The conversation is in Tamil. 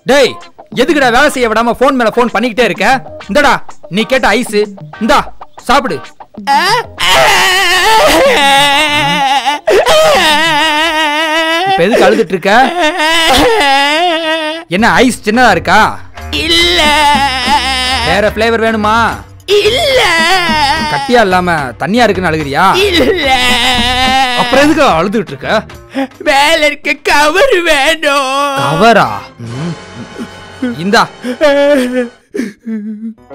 டேய் எதுக்குடா வேலை செய்ய விடாம ஃபோன் மேல ஃபோன் பண்ணிக்கிட்டே இருக்க இந்தடா நீ கேட்ட ஐஸ் இந்தா சாப்பிடு இப்ப எதுக்கு அழுதுட்டு இருக்க என்ன ஐஸ் சின்னதா இருக்கா இல்ல வேற ஃப்ளேவர் வேணுமா இல்ல கட்டியா இல்லாம தண்ணியா இருக்குன்னு அழுகுறியா இல்ல அப்புறம் எதுக்கு அழுதுட்டு இருக்க மேல இருக்க கவர் வேணும் கவரா இந்தா